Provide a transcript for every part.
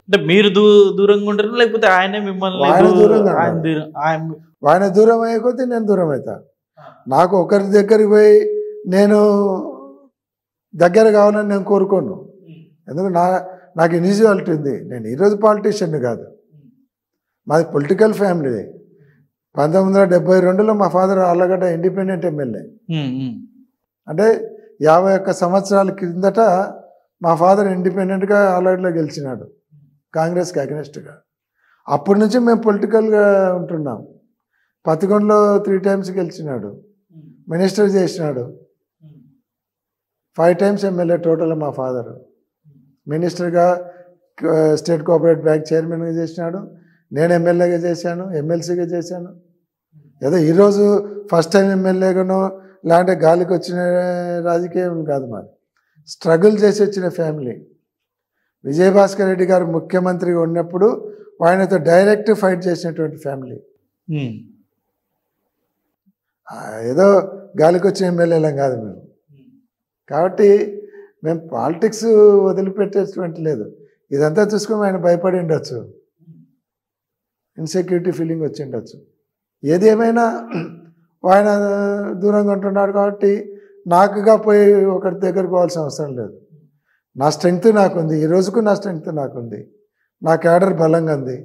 అంటే మీరు దూ దూరంగా ఉంటారు లేకపోతే ఆయనే మిమ్మల్ని ఆయన దూ- దూరంగా ఆయన ఉన్నారు. దూరం- ఆయన- ఆయన దూరం అయ్యే కొద్దీ నేను దూరం అవుతా నాకు ఒకరి దగ్గరికి పోయి నేను దగ్గర కావాలని నేను కోరుకోను ఎందుకంటే నా నాకు ఇనిజివాలిటీ ఉంది నేను ఈరోజు పాలిటీషియన్ కాదు మాది పొలిటికల్ ఫ్యామిలీ పంతొమ్మిది వందల డెబ్బై రెండులో మా father Allagadda independent MLA um, um. అంటే యాభై ఒక్క సంవత్సరాల కిందట మా ఫాదర్ ఇండిపెండెంట్గా ఆల్రెడీలో గెలిచినాడు కాంగ్రెస్కి అగెనిస్ట్గా అప్పటి నుంచి మేము పొలిటికల్గా ఉంటున్నాం పదకొండులో త్రీ టైమ్స్ గెలిచినాడు మినిస్టర్ చేసినాడు ఫైవ్ టైమ్స్ ఎమ్మెల్యే టోటల్ మా ఫాదర్ మినిస్టర్గా స్టేట్ కోఆపరేటివ్ బ్యాంక్ చైర్మన్గా చేసినాడు నేను ఎమ్మెల్యేగా చేశాను ఎమ్మెల్సీగా చేశాను ఏదో ఈరోజు ఫస్ట్ టైం ఎమ్మెల్యేగానో లేదంటే గాలికి వచ్చిన రాజకీయం కాదు మాది స్ట్రగుల్ చేసి వచ్చిన ఫ్యామిలీ విజయభాస్కర్ రెడ్డి గారు ముఖ్యమంత్రిగా ఉన్నప్పుడు ఆయనతో డైరెక్ట్ ఫైట్ చేసినటువంటి ఫ్యామిలీ ఉమ్. ఆ, ఏదో గాలికి వచ్చిన ఎమ్మెల్యేలం కాదు మేము కాబట్టి మేము పాలిటిక్స్ వదిలిపెట్టేటువంటి లేదు ఇదంతా చూసుకొని ఆయన భయపడి ఉండొచ్చు ఇన్సెక్యూరిటీ ఫీలింగ్ వచ్చి ఉండొచ్చు ఏది ఏమైనా ఆయన దూరంగా ఉంటున్నాడు కాబట్టి నాకుగా పోయి ఒకరి దగ్గర పోవాల్సిన అవసరం లేదు నా స్ట్రెంగ్త్ నాకుంది ఈ రోజుకు నా స్ట్రెంగ్త్ నాకుంది నా క్యాడర్ బలంగా ఉంది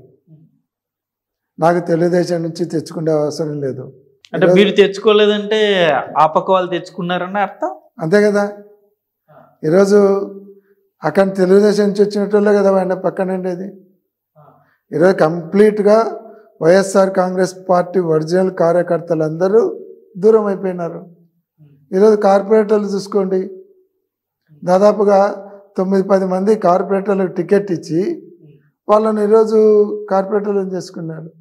నాకు తెలుగుదేశం నుంచి తెచ్చుకునే అవసరం లేదు అంటే మీరు తెచ్చుకోలేదంటే ఆ పక్క వాళ్ళు తెచ్చుకున్నారని అర్థం అంతే కదా ఈరోజు అక్కడ తెలుగుదేశం నుంచి వచ్చినట్టు కదా ఆయన పక్కన ఉండేది ఈరోజు కంప్లీట్గా వైఎస్ఆర్ కాంగ్రెస్ పార్టీ ఒరిజినల్ కార్యకర్తలందరూ దూరం అయిపోయినారు ఈరోజు కార్పొరేటర్లు చూసుకోండి దాదాపుగా తొమ్మిది పది మంది కార్పొరేటర్లకు టికెట్ ఇచ్చి వాళ్ళని ఈరోజు కార్పొరేటర్లను చేసుకున్నారు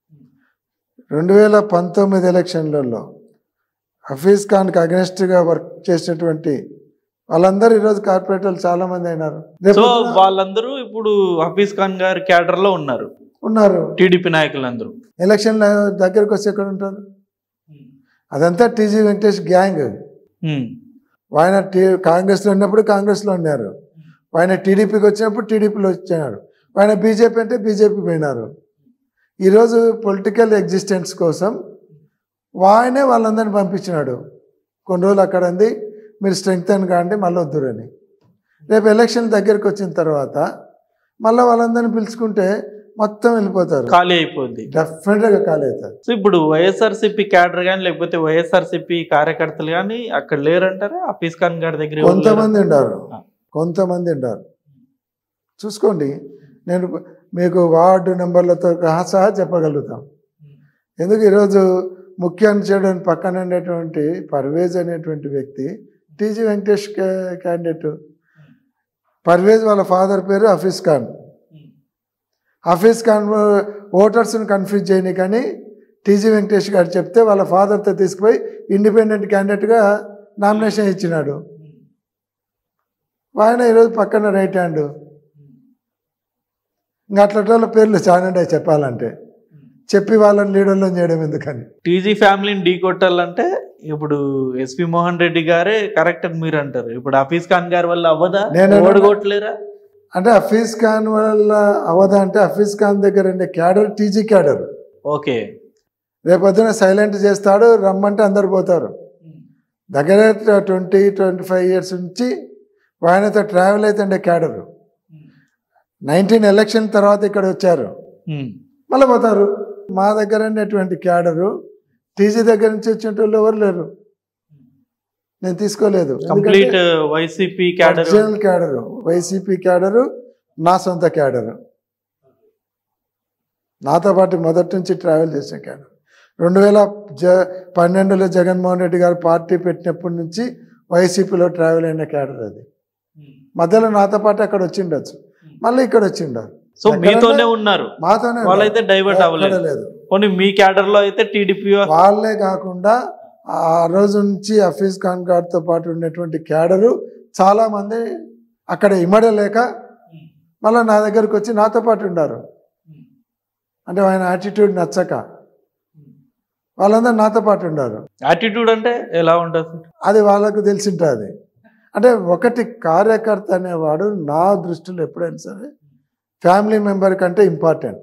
రెండు వేల పంతొమ్మిది ఎలక్షన్లలో హఫీజ్ ఖాన్కి అగెనిస్ట్గా వర్క్ చేసినటువంటి వాళ్ళందరూ ఈరోజు కార్పొరేటర్లు చాలా మంది అయినారు రేపు సో వాళ్ళందరూ ఇప్పుడు హఫీజ్ ఖాన్ గారి క్యాడర్ లో ఉన్నారు ఉన్నారు టీడీపీ నాయకులందరూ ఎలక్షన్ దగ్గరకు వచ్చి ఎక్కడ ఉంటారు అదంతా టీజీ వెంకటేష్ గ్యాంగ్ ఉమ్. ఆయన టీ కాంగ్రెస్లో ఉన్నప్పుడు కాంగ్రెస్లో ఉన్నారు ఆయన టీడీపీకి వచ్చినప్పుడు టీడీపీలో వచ్చారు ఆయన బీజేపీ అంటే బీజేపీ పోయినారు ఈరోజు పొలిటికల్ ఎగ్జిస్టెన్స్ కోసం ఆయనే వాళ్ళందరిని పంపించినాడు కొన్ని రోజులు అక్కడ ఉంది మీరు స్ట్రెంగ్త్ అని కాండి మళ్ళీ వద్దురని రేపు ఎలక్షన్ దగ్గరికి వచ్చిన తర్వాత మళ్ళీ వాళ్ళందరిని పిలుచుకుంటే మొత్తం వెళ్ళిపోతారు ఖాళీ అయిపోద్ది డెఫినెట్గా ఖాళీ అవుతారు సో ఇప్పుడు వైఎస్ఆర్సీపీ క్యాడర్ కానీ లేకపోతే వైఎస్ఆర్సీపీ కార్యకర్తలు కానీ అక్కడ లేరంటారా హఫీజ్ ఖాన్ గారి దగ్గర ఎవరు లేరా? కొంతమంది ఉండారు ఆ. కొంతమంది ఉండారు చూసుకోండి నేను మీకు వార్డు నెంబర్లతో సహా చెప్పగలుగుతాం ఎందుకు ఈరోజు ముఖ్య అనుచరుడు పక్కన ఉండేటువంటి పర్వేజ్ అనేటువంటి వ్యక్తి టీజీ వెంకటేష్ క్యా- క్యాండిడేట్ పర్వేజ్ వాళ్ళ ఫాదర్ పేరు హఫీజ్ ఖాన్ హఫీజ్ ఖాన్ ఓటర్స్ని కన్ఫ్యూజ్ చేయని కానీ టీజీ వెంకటేష్ గారు చెప్తే వాళ్ళ ఫాదర్తో తీసుకుపోయి ఇండిపెండెంట్ క్యాండిడేట్గా నామినేషన్ ఇచ్చినాడు ఆయన ఈరోజు పక్కన రైట్ హ్యాండ్ ఇంకా అట్లాంటి వాళ్ళ పేర్లు చాలా ఉంటాయి చెప్పాలంటే చెప్పి వాళ్ళని లీడర్లో చేయడం ఎందుకని టీజీ ఫ్యామిలీని ఢీ కొట్టాలంటే ఇప్పుడు ఎస్పి మోహన్ రెడ్డి గారే కరెక్ట్ అని మీరు అంటారు ఇప్పుడు హఫీజ్ ఖాన్ గారి వల్ల అవ్వదా నేను- ఓడగొట్టలేరా అంటే హఫీజ్ ఖాన్ వల్ల అవదా అంటే హఫీజ్ ఖాన్ దగ్గర ఉండే క్యాడర్ టీజీ క్యాడర్ ఓకే రేపొద్దున సైలెంట్ చేస్తాడు రమ్మంటే అందరు పోతారు దగ్గర ట్వంటీ ట్వంటీ ఫైవ్ ఇయర్స్ నుంచి ఆయనతో ట్రావెల్ అవుతుండే క్యాడర్ నైన్టీన్ ఎలక్షన్ తర్వాత ఇక్కడ వచ్చారు ఉమ్. మళ్ళీ పోతారు మా దగ్గర ఉండేటువంటి క్యాడరు టీజీ దగ్గర నుంచి వచ్చిన వాళ్ళు ఎవరు లేరు నేను తీసుకోలేదు complete YCP cadre original cadre YCP cadre నా సొంత క్యాడరు నాతో పాటు మొదటి నుంచి ట్రావెల్ చేసిన క్యాడర్ రెండు వేల జ పన్నెండులో జగన్మోహన్ రెడ్డి గారు పార్టీ పెట్టినప్పటి నుంచి వైసీపీలో ట్రావెల్ అయిన క్యాడర్ అది మధ్యలో నాతో పాటు అక్కడ వచ్చిండొచ్చు మళ్ళీ ఇక్కడ వచ్చిండారు సో మీతోనే ఉన్నారు మాతోనే వాళ్ళైతే డైవర్ట్ ఎక్కడ అవ్వలేదు లేదు పోనీ మీ క్యాడర్ లో అయితే టీడీపీ వాళ్ళే కాకుండా ఆ రోజు నుంచి హఫీజ్ ఖాన్ గారితో పాటు ఉన్నటువంటి క్యాడరు చాలా మంది అక్కడ ఇమడలేక మళ్ళీ నా దగ్గరకు వచ్చి నాతో పాటు ఉన్నారు అంటే ఆయన యాటిట్యూడ్ నచ్చక వాళ్ళందరూ నాతో పాటు ఉన్నారు యాటిట్యూడ్ అంటే ఎలా ఉంటుంది అది వాళ్ళకు తెలిసింటుంది అంటే ఒకటి కార్యకర్త అనేవాడు నా దృష్టిలో ఎప్పుడైనా సరే ఫ్యామిలీ మెంబర్ కంటే ఇంపార్టెంట్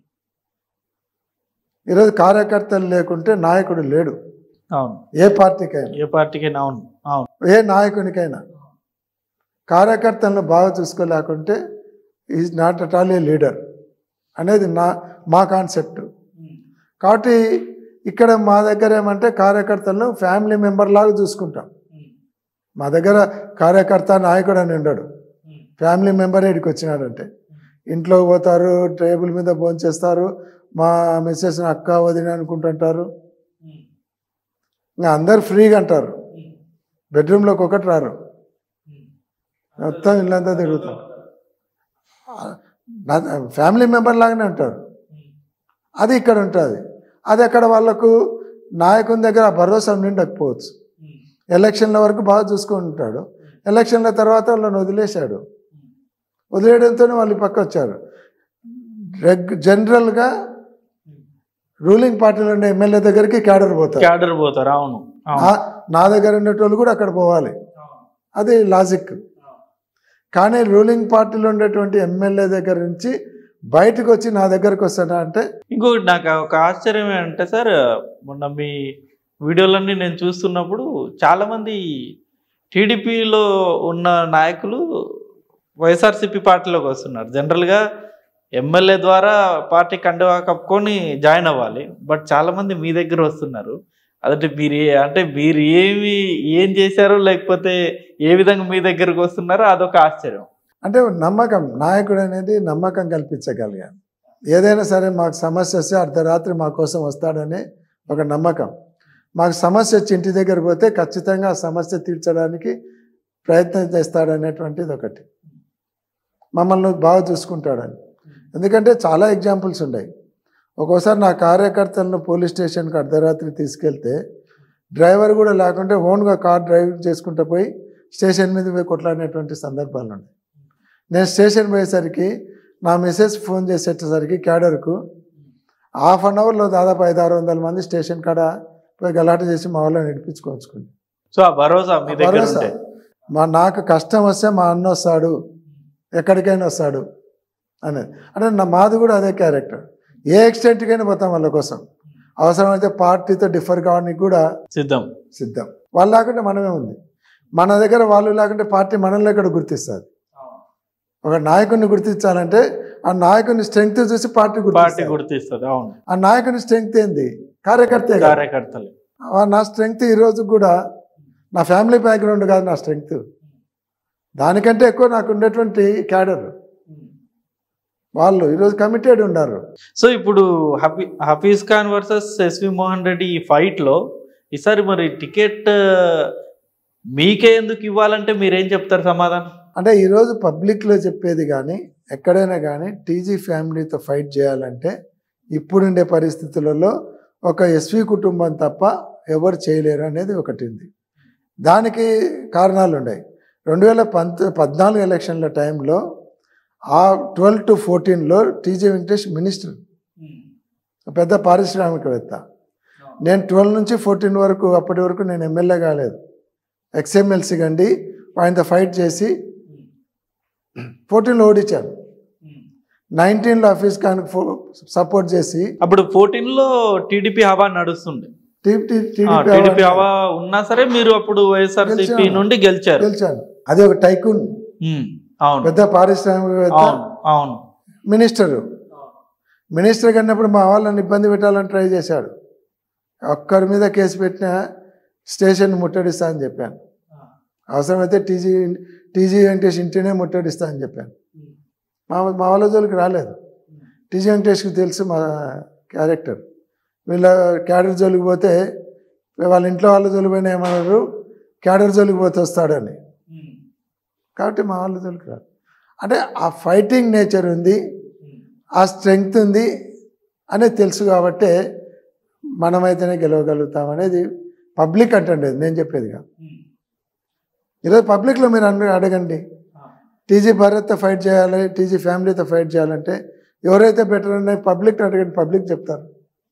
ఈరోజు కార్యకర్తలు లేకుంటే నాయకుడు లేడు అవును ఏ పార్టీకైనా ఏ పార్టీకైనా అవును అవును ఏ నాయకునికైనా కార్యకర్తలను బాగా చూసుకోలేకుంటే is not at all a leader అనేది నా మా కాన్సెప్ట్ కాబట్టి ఇక్కడ మా దగ్గర ఏమంటే కార్యకర్తలను ఫ్యామిలీ మెంబర్ లాగా చూసుకుంటాం మా దగ్గర కార్యకర్త నాయకుడు అని ఉండడు ఫ్యామిలీ మెంబర్ ఇక్కడికి వచ్చినాడంటే ఇంట్లో పోతారు టేబుల్ మీద భోంచేస్తారు మా మిస్సెస్ అక్క వదిన అనుకుంటుంటారు ఇంకా అందరు ఫ్రీగా అంటారు బెడ్రూమ్లోకి ఒకటి రారు మొత్తం ఇల్లంతా తిరుగుతారు నా ఫ్యామిలీ మెంబర్ లాగానే ఉంటారు అది ఇక్కడ ఉంటుంది అది అక్కడ వాళ్ళకు నాయకుని దగ్గర ఆ భరోసా ఉండకపోవచ్చు ఎలక్షన్ల వరకు బాగా చూసుకొని ఉంటాడు ఎలక్షన్ల తర్వాత వాళ్ళని వదిలేశాడు వదిలేయడంతోనే వాళ్ళు ఈ పక్క వచ్చారు రెగ్ జనరల్గా రూలింగ్ పార్టీలో ఉండే ఎమ్మెల్యే దగ్గరికి క్యాడర్ పోతారు క్యాడర్ పోతారు అవును అవును నా- నా దగ్గర ఉండేటోళ్ళు కూడా అక్కడ పోవాలి అది లాజిక్ కానీ రూలింగ్ పార్టీలో ఉండేటువంటి ఎమ్మెల్యే దగ్గర నుంచి బయటకు వచ్చి నా దగ్గరకు వస్తాడా అంటే ఇంకొకటి నాకు ఒక ఆశ్చర్యం ఏంటంటే సార్ మొన్న మీ వీడియోలన్నీ నేను చూస్తున్నప్పుడు చాలామంది టీడీపీలో ఉన్న నాయకులు వైఎస్ఆర్సీపీ పార్టీలోకి వస్తున్నారు జనరల్గా ఎమ్మెల్యే ద్వారా పార్టీ కండువా కప్పుకొని జాయిన్ అవ్వాలి బట్ చాలామంది మీ దగ్గర వస్తున్నారు అదంటే మీరు ఏ- అంటే మీరు ఏమి ఏం చేశారో లేకపోతే ఏ విధంగా మీ దగ్గరకు వస్తున్నారో అదొక ఆశ్చర్యం అంటే నమ్మకం నాయకుడు అనేది నమ్మకం కల్పించగలిగాను ఏదైనా సరే మాకు సమస్య వస్తే అర్ధరాత్రి మా కోసం వస్తాడని ఒక నమ్మకం మాకు సమస్య వచ్చి ఇంటి దగ్గర పోతే ఖచ్చితంగా ఆ సమస్య తీర్చడానికి ప్రయత్నం చేస్తాడనేటువంటిది ఒకటి మమ్మల్ని బాగా చూసుకుంటాడని ఎందుకంటే చాలా ఎగ్జాంపుల్స్ ఉన్నాయి ఒక్కోసారి నా కార్యకర్తలను పోలీస్ స్టేషన్కి అర్ధరాత్రి తీసుకెళ్తే డ్రైవర్ కూడా లేకుంటే ఓన్గా కార్ డ్రైవ్ చేసుకుంటూ పోయి స్టేషన్ మీద పోయి కొట్లాడినటువంటి సందర్భాలు ఉన్నాయి నేను స్టేషన్ పోయేసరికి నా మెసేజ్ ఫోన్ చేసేటసరికి క్యాడర్కు హాఫ్ అన్ అవర్లో దాదాపు ఐదు ఆరు వందల మంది స్టేషన్ కాడ పోయి గలాట చేసి మా వాళ్ళని నడిపించుకోవచ్చుకుంది సో ఆ భరోసా మీ దగ్గర భరోసా. ఉంటే మా నాకు కష్టం వస్తే మా అన్న వస్తాడు ఎక్కడికైనా వస్తాడు అనేది అంటే నా మాది కూడా అదే క్యారెక్టర్ ఏ ఎక్స్టెంట్కైనా పోతాం వాళ్ళ కోసం అవసరమైతే పార్టీతో డిఫర్ కావడానికి కూడా సిద్ధం సిద్ధం వాళ్ళు లేకుంటే మనమే ఉంది మన దగ్గర వాళ్ళు లేకుంటే పార్టీ మనల్ని ఎక్కడ గుర్తిస్తుంది ఒక నాయకుడిని గుర్తించాలంటే ఆ నాయకుని స్ట్రెంగ్త్ చూసి పార్టీ పార్టీ గుర్తిస్తుంది గుర్తిస్తుంది అవును ఆ నాయకుని స్ట్రెంగ్త్ ఏంది కార్యకర్తే కదా. కార్యకర్తలు ఆ నా స్ట్రెంగ్త్ ఈరోజు కూడా నా ఫ్యామిలీ బ్యాక్గ్రౌండ్ కాదు నా స్ట్రెంగ్త్ దానికంటే ఎక్కువ నాకు ఉండేటువంటి క్యాడర్ వాళ్ళు ఈరోజు కమిటెడ్ ఉన్నారు సో ఇప్పుడు హఫీ హఫీజ్ ఖాన్ వర్సెస్ ఎస్వి మోహన్ రెడ్డి ఈ ఫైట్ లో ఈసారి మరి టికెట్ మీకే ఎందుకు ఇవ్వాలంటే మీరేం చెప్తారు సమాధానం అంటే ఈరోజు పబ్లిక్లో చెప్పేది కానీ ఎక్కడైనా కానీ టీజీ ఫ్యామిలీతో ఫైట్ చేయాలంటే ఇప్పుడుండే పరిస్థితులలో ఒక ఎస్వి కుటుంబం తప్ప ఎవరు చేయలేరు అనేది ఒకటి ఉంది దానికి కారణాలు ఉన్నాయి రెండు వేల పంత పద్నాలుగు ఎలక్షన్ల టైంలో ఆ ట్వెల్వ్ టు ఫోర్టీన్లో టీజీ వెంకటేష్ మినిస్టర్ పెద్ద పారిశ్రామికవేత్త నేను ట్వెల్వ్ నుంచి ఫోర్టీన్ వరకు అప్పటి వరకు నేను ఎమ్మెల్యే కాలేదు ఎక్స్ఎమ్మెల్సీ గండి ఆయనతో ఫైట్ చేసి ఫోర్టీన్లో ఓడించాను నైన్టీన్లో ఆఫీస్ ఖాన్ సపోర్ట్ చేసి అప్పుడు ఫోర్టీన్ లో టీడీపీ హవా నడుస్తుంది టీడీపీ టీడీపీ హవా ఉన్నా సరే మీరు అప్పుడు వైఎస్ఆర్సీపీ గెలిచాను. నుండి గెలిచారు గెలిచాను అది ఒక టైకూన్ ఉమ్, అవును పెద్ద పారిశ్రామికవేత్త అవును అవును మినిస్టరు మినిస్టర్ కన్నప్పుడు మా వాళ్ళని ఇబ్బంది పెట్టాలని ట్రై చేశాడు ఒక్కరి మీద కేసు పెట్టిన స్టేషన్ ముట్టడిస్తా అని చెప్పాను అవసరమైతే టీజీ టీజీ వెంకటేష్ ఇంటినే ముట్టడిస్తా అని చెప్పాను మా మా వాళ్ళ జోలికి రాలేదు టీజీ వెంకటేష్కి తెలుసు మా క్యారెక్టర్ వీళ్ళ క్యాడర్ జోలికి పోతే వాళ్ళ ఇంట్లో వాళ్ళ జోలికి పోయినా ఏమన్నారు క్యాడర్ జోలికి పోతే వస్తాడని కాబట్టి మా వాళ్ళ జోలికి రాదు అంటే ఆ ఫైటింగ్ నేచర్ ఉంది ఆ స్ట్రెంగ్త్ ఉంది అనేది తెలుసు కాబట్టే మనమైతేనే గెలవగలుగుతాం అనేది పబ్లిక్ అంటే నేను చెప్పేది కాదు ఈరోజు పబ్లిక్లో మీరు అన్న అడగండి టీజీ భారత్తో ఫైట్ చేయాలి టీజీ ఫ్యామిలీతో ఫైట్ చేయాలంటే ఎవరైతే బెటర్ ఉన్నాయి పబ్లిక్ అడగండి పబ్లిక్ చెప్తారు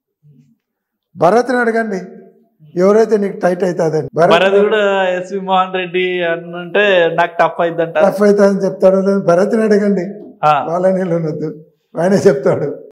భరత్ని అడగండి ఎవరైతే నీకు టైట్ అవుతుందని భరత్ కూడా ఎస్వి మోహన్ రెడ్డి అని అంటే నాకు టఫ్ అయిద్దంట టఫ్ అవుతుందని చెప్తాడు లేదు భరత్ని అడగండి ఆ, వాళ్ళ నీళ్ళు అనొద్దు ఆయనే చెప్తాడు